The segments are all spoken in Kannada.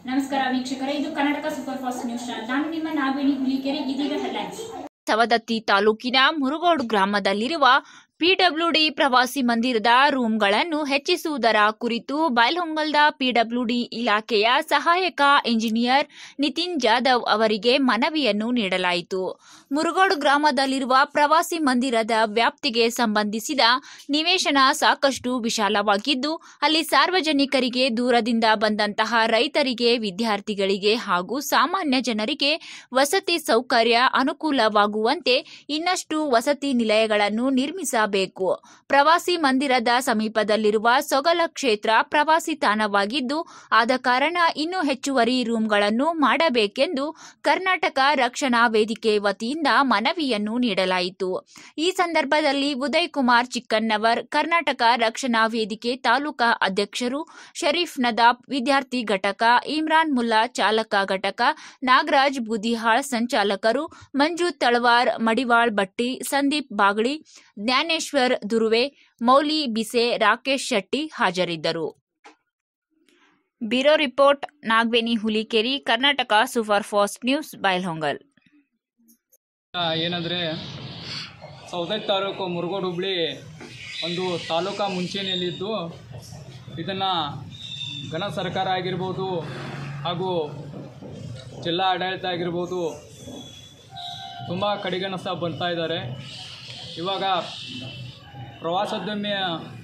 ನಮಸ್ಕಾರ ವೀಕ್ಷಕರೇ ಇದು Karnataka super fast news channel ನಾನು ನಿಮ್ಮ ನಾಗವೇಣಿ ಹುಲಿಕೆರೆ ಇದೀಗ ಹೆಡ್ಲೈನ್ಸ್ ಸವದತ್ತಿ ತಾಲೂಕಿನ ಮುರುಗೋಡು ಗ್ರಾಮದಲ್ಲಿರುವ ಪಿಡಬ್ಲ್ಯೂಡಿ ಪ್ರವಾಸಿ ಮಂದಿರದ ರೂಂಗಳನ್ನು ಹೆಚ್ಚಿಸುವುದರ ಕುರಿತು ಬೈಲ್ಹೊಂಗಲ್ದ ಪಿಡಬ್ಲ್ಯೂಡಿ ಇಲಾಖೆಯ ಸಹಾಯಕ ಇಂಜಿನಿಯರ್ ನಿತಿನ್ ಜಾಧವ್ ಅವರಿಗೆ ಮನವಿಯನ್ನು ನೀಡಲಾಯಿತು ಮುರುಗೋಡು ಗ್ರಾಮದಲ್ಲಿರುವ ಪ್ರವಾಸಿ ಮಂದಿರದ ವ್ಯಾಪ್ತಿಗೆ ಸಂಬಂಧಿಸಿದ ನಿವೇಶನ ಸಾಕಷ್ಟು ವಿಶಾಲವಾಗಿದ್ದು ಅಲ್ಲಿ ಸಾರ್ವಜನಿಕರಿಗೆ ದೂರದಿಂದ ಬಂದಂತಹ ರೈತರಿಗೆ ವಿದ್ಯಾರ್ಥಿಗಳಿಗೆ ಹಾಗೂ ಸಾಮಾನ್ಯ ಜನರಿಗೆ ವಸತಿ ಸೌಕರ್ಯ ಅನುಕೂಲವಾಗುವಂತೆ ಇನ್ನಷ್ಟು ವಸತಿ ನಿಲಯಗಳನ್ನು ನಿರ್ಮಿಸಬೇಕು ಪ್ರವಾಸಿ ಮಂದಿರದ ಸಮೀಪದಲ್ಲಿರುವ ಸೊಗಲ ಕ್ಷೇತ್ರ ಪ್ರವಾಸಿ ತಾಣವಾಗಿದ್ದು ಆದ ಕಾರಣ ಇನ್ನೂ ಹೆಚ್ಚುವರಿ ರೂಂಗಳನ್ನು ಮಾಡಬೇಕೆಂದು ಕರ್ನಾಟಕ ರಕ್ಷಣಾ ವೇದಿಕೆ ವತಿಯಿಂದ ಮನವಿಯನ್ನು ನೀಡಲಾಯಿತು ಈ ಸಂದರ್ಭದಲ್ಲಿ ಉದಯ್ ಕುಮಾರ್ ಚಿಕ್ಕನ್ನವರ್ ಕರ್ನಾಟಕ ರಕ್ಷಣಾ ವೇದಿಕೆ ತಾಲೂಕಾ ಅಧ್ಯಕ್ಷರು ಶರೀಫ್ ನದಾಬ್ ವಿದ್ಯಾರ್ಥಿ ಘಟಕ ಇಮ್ರಾನ್ ಮುಲ್ಲಾ ಚಾಲಕ ಘಟಕ ನಾಗರಾಜ್ ಬುದಿಹಾಳ್ ಸಂಚಾಲಕರು ಮಂಜು ತಳವಾರ್ ಮಡಿವಾಳ್ ಭಟ್ಟಿ ಸಂದೀಪ್ ಬಾಗಳಿ ಜ್ಞಾನೇಶ್ವರ್ ದುರ್ವೆ ಮೌಲಿ ಬಿಸೆ ರಾಕೇಶ್ ಶೆಟ್ಟಿ ಹಾಜರಿದ್ದರು bureau report Nagaveni Hulikeri Karnataka super fast news Bailhongal ಏನಂದರೆ ಸೌದತ್ತಿ ತಾಲೂಕು ಮುರುಗೋಡು ಹುಬ್ಳಿ ಒಂದು ತಾಲೂಕಾ ಮುಂಚೂಣಿಯಲ್ಲಿದ್ದು ಇದನ್ನು ಘನ ಸರ್ಕಾರ ಆಗಿರ್ಬೋದು ಹಾಗೂ ಜಿಲ್ಲಾ ಆಡಳಿತ ಆಗಿರ್ಬೋದು ತುಂಬ ಕಡೆಗಣಿಸ್ತಾ ಬರ್ತಾ ಇದ್ದಾರೆ ಇವಾಗ ಪ್ರವಾಸೋದ್ಯಮ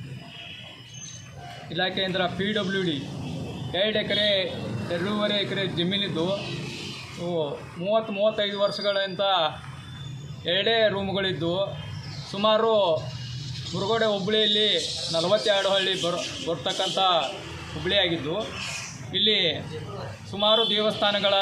ಇಲಾಖೆಯಿಂದ ಪಿ ಡಬ್ಲ್ಯೂ ಡಿ ಎರಡು ಎಕರೆ ಎರಡೂವರೆ ಎಕರೆ ಜಮೀನಿದ್ದು ಇವು ಮೂವತ್ತು ಮೂವತ್ತೈದು ವರ್ಷಗಳಿಂದ ಎರಡೇ ರೂಮ್ಗಳಿದ್ದು ಸುಮಾರು ಮುರುಗೋಡೆ ಹುಬ್ಬಳ್ಳಿಯಲ್ಲಿ ನಲವತ್ತೆರಡು ಹಳ್ಳಿ ಬರ್ ಬರ್ತಕ್ಕಂಥ ಹುಬ್ಬಳ್ಳಿಯಾಗಿದ್ದು ಇಲ್ಲಿ ಸುಮಾರು ದೇವಸ್ಥಾನಗಳ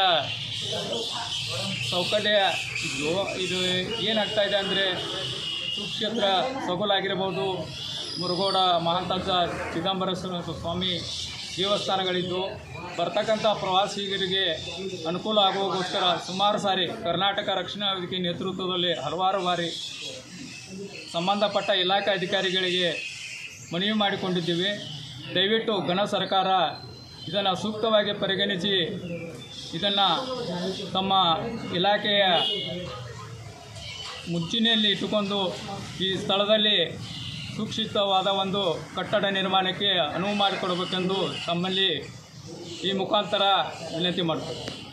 ಸೌಕರ್ಯ ಇದ್ದು ಇದು ಏನಾಗ್ತಾ ಇದೆ ಅಂದರೆ ಸುಕ್ಷೇತ್ರ ಸೊಗಲಾಗಿರ್ಬೋದು ಮುರುಗೋಡ ಮಹಾಂತಾಂಸ ಚಿದಂಬರೇಶ್ವರ ಸ್ವಾಮಿ ದೇವಸ್ಥಾನಗಳಿದ್ದು ಬರ್ತಕ್ಕಂಥ ಪ್ರವಾಸಿಗರಿಗೆ ಅನುಕೂಲ ಆಗುವಗೋಸ್ಕರ ಸುಮಾರು ಸಾರಿ ಕರ್ನಾಟಕ ರಕ್ಷಣಾ ವೇದಿಕೆ ನೇತೃತ್ವದಲ್ಲಿ ಹಲವಾರು ಬಾರಿ ಸಂಬಂಧಪಟ್ಟ ಇಲಾಖೆ ಅಧಿಕಾರಿಗಳಿಗೆ ಮನವಿ ಮಾಡಿಕೊಂಡಿದ್ದೀವಿ ದಯವಿಟ್ಟು ಘನ ಸರ್ಕಾರ ಇದನ್ನು ಸೂಕ್ತವಾಗಿ ಪರಿಗಣಿಸಿ ಇದನ್ನು ತಮ್ಮ ಇಲಾಖೆಯ ಮುಂಚೂಣಿಯಲ್ಲಿ ಇಟ್ಟುಕೊಂಡು ಈ ಸ್ಥಳದಲ್ಲಿ ಸೂಕ್ಷಿತವಾದ ಒಂದು ಕಟ್ಟಡ ನಿರ್ಮಾಣಕ್ಕೆ ಅನುವು ಮಾಡಿಕೊಡಬೇಕೆಂದು ತಮ್ಮಲ್ಲಿ ಈ ಮುಖಾಂತರ ವಿನಂತಿ ಮಾಡ್ತೀನಿ